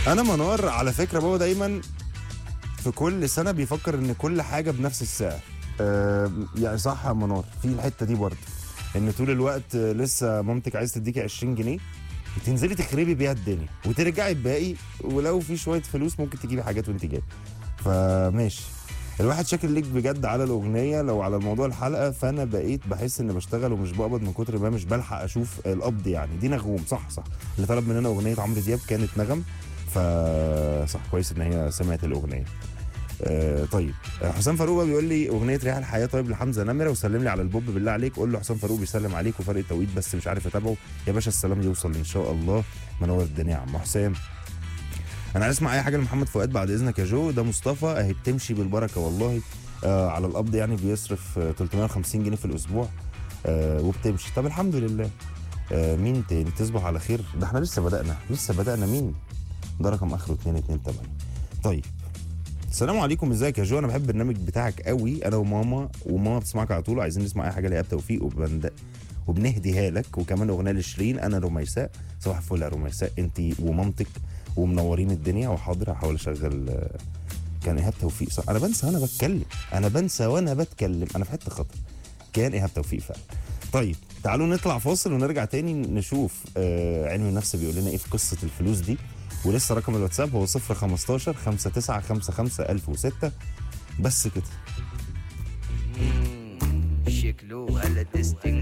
انا منار على فكره بابا دايما في كل سنه بيفكر ان كل حاجه بنفس السعر آه يعني صح يا منار في الحته دي برضه ان طول الوقت آه، لسه مامتك عايز تديكي 20 جنيه تنزلي تخربي بيها الدنيا وترجعي الباقي ولو في شويه فلوس ممكن تجيبي حاجات وانت جاي فماشي الواحد شاكر ليك بجد على الاغنيه لو على الموضوع الحلقه فانا بقيت بحس اني بشتغل ومش بقبض من كتر ما مش بلحق اشوف القبض يعني دي نغوم صح صح اللي طلب مننا اغنيه عمرو دياب كانت نغم فصح كويس ان هي سمعت الاغنيه آه طيب آه، حسام فاروق بقى بيقول لي اغنيه ريح الحياه طيب لحمزه نمره وسلم لي على البوب بالله عليك قول له حسام فاروق بيسلم عليك وفرق التوقيت بس مش عارف اتابعه يا باشا السلام يوصل ان شاء الله منور الدنيا يا عم حسام انا عايز اسمع اي حاجه لمحمد فؤاد بعد اذنك يا جو ده مصطفى اهي بتمشي بالبركه والله آه على القبض يعني بيصرف آه 350 جنيه في الاسبوع آه وبتمشي طب الحمد لله آه مين تاني تصبح على خير ده احنا لسه بدانا لسه بدانا مين ده رقم اخره 228 طيب السلام عليكم ازيك يا جو انا بحب البرنامج بتاعك قوي انا وماما وماما بتسمعك على طول عايزين نسمع اي حاجه لايهاب توفيق وبند وبنهديها لك وكمان اغنيه لشيرين انا رميساء صباح الفل يا رميساء انت ومامتك ومنورين الدنيا وحاضر هحاول اشغل آه، كان ايهاب توفيق صح انا بنسى وانا بتكلم انا بنسى وانا بتكلم انا في حته خطر كان ايهاب توفيق فعلا طيب تعالوا نطلع فاصل ونرجع تاني نشوف آه علم النفس بيقول لنا ايه في قصه الفلوس دي ولسه رقم الواتساب هو 015 5955 1006 بس كده شكله هلا تستنج